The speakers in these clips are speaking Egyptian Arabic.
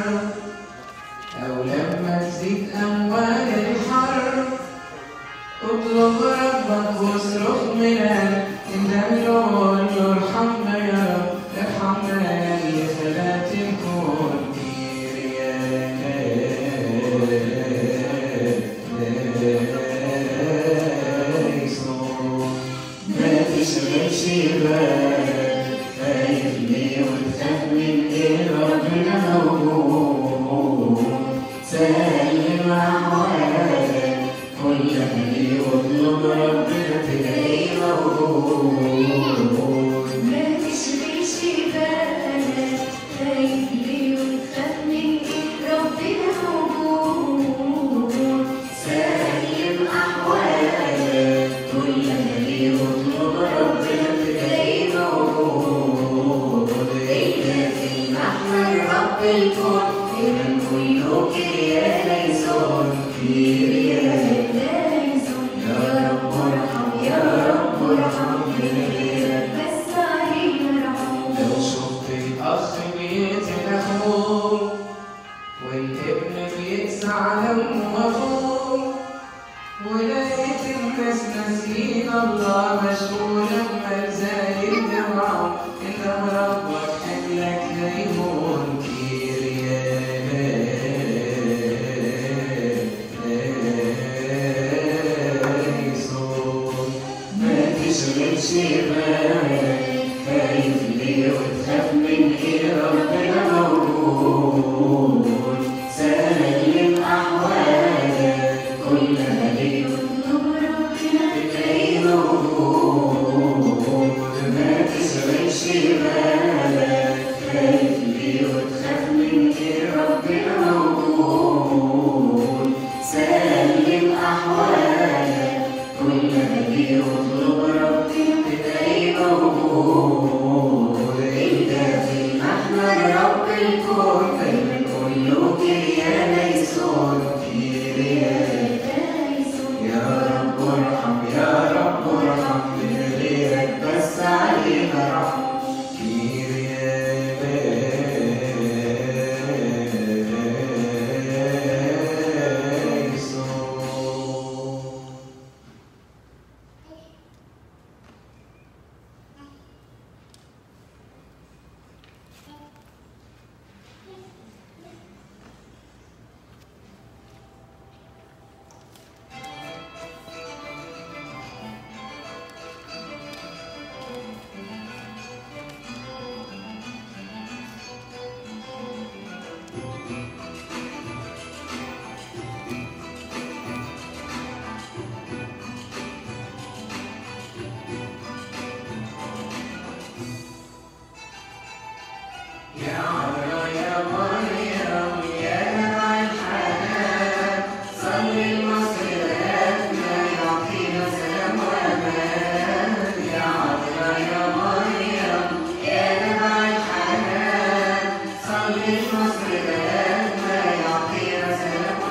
الحرب أو لما تزيد أموال الحرب اطلب ربك واصرخ من قلب اندم له وقول له ارحمنا يا رب ارحمنا يا اللي خلقت الكون ما تشغلش بالك خايف ليه وتخاف من ايه ربنا موجود سلم احوالك كل ما ليه واطلب ربنا تلاقيه موجود ما تشغلش بالك خايف ليه وتخاف من ايه ربنا موجود سلم احوالك كل ما ليه واطلب ربنا تلاقيه موجود إلا في المحمل رب الكون لمن كله كريان يزور في ريان يا رب ارحم يا رب ارحم من غيرك بس علينا رحم لو شفت الأخ بيقتل أخوه والابن بيقسى على أمه وأخوه ولقيت الناس ناسين الله مشغولة بملزال الدمع إنما ربك حملك هيهون كيريا ما تشغلش بالك خايف ليه وتخاف من ايه ربنا موجود سلم احوالك كل ما ليه اطلب ربنا تلاقيه موجود ما تشغلش بالك خايف ليه وتخاف من ايه ربنا موجود سلم احوالك كل ما ليه واطلب ربنا تلاقيه موجود انت في المحمل رب الكون دايما كله كريان يسون كريان يا رب ارحم يا رب ارحم من غيرك بس علينا رحم يا عذرا يا مريم يا نبع الحنان صلي المصر لنا يعطينا سلام وامان يا عذرا يا مريم يا نبع الحنان صلي المصر لنا يعطينا سلام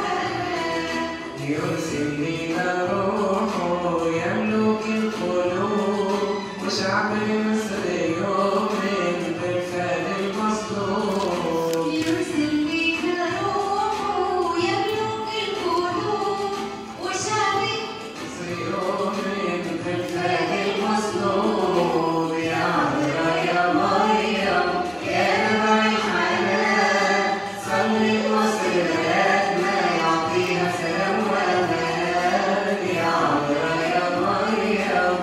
يرسل لنا روحه يملك القلوب وشعب مصر يؤمن بالفعل المصلوب يرسل لنا روحه يملك القلوب وشعبي مصر يؤمن بالفعل المصلوب يا عذرا يا مريم يا نبع الحنان صلي مصر بلادنا يعطيها سلام وامان يا عذرا يا مريم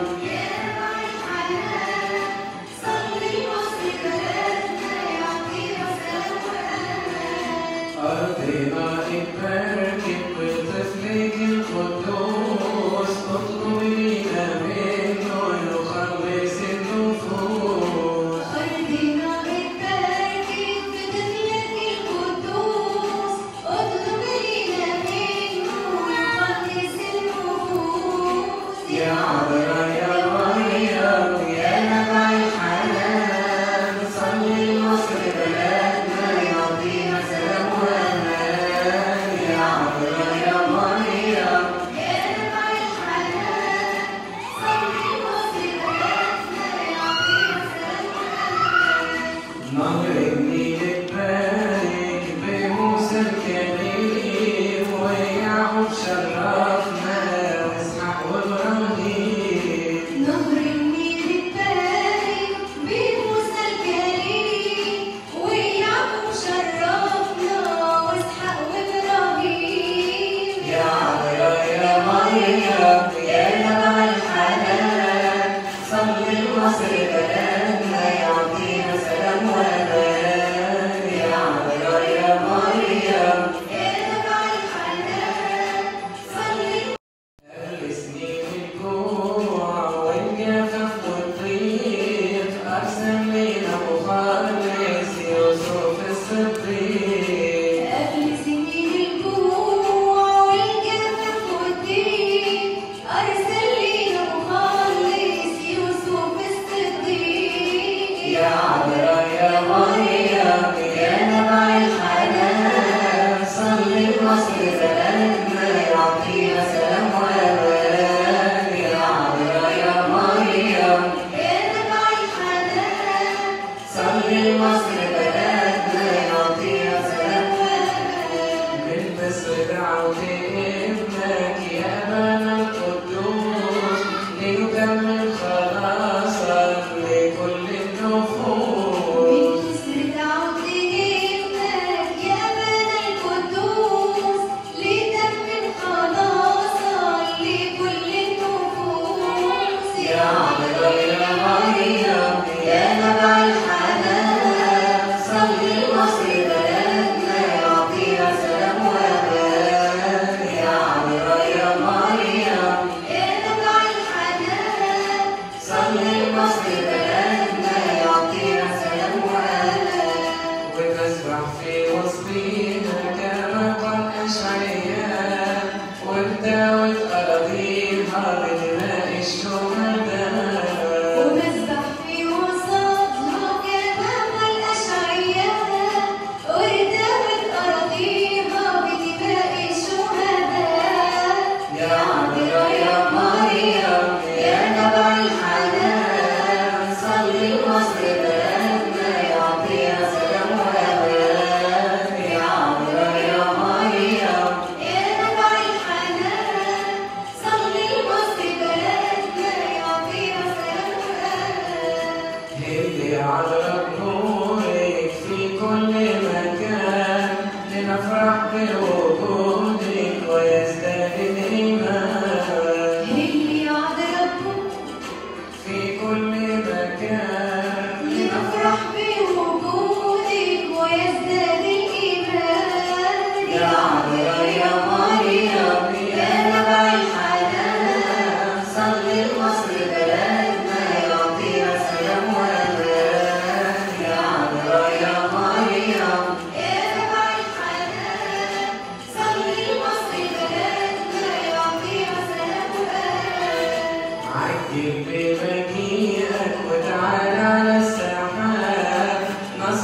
صلي مصر بلدنا يعطيها سلام وأمان أرضنا اتبركت بطفلك القدوس اطلب لينا منه يخلص النفوس أرضنا اتباركت بطفلك القدوس اطلب لنا منه يخلص النفوس يا عذرا يا مريم يا نبع الحنان صلي مصر بلادنا يعطينا سلام وامان يا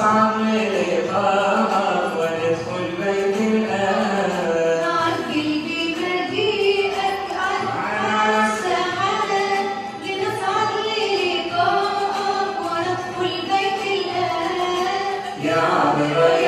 نصعد للقاءك وندخل بيت الآب عجل بمجيئك على السحاب لنصعد للقاءك وندخل بيت الآب يا عبر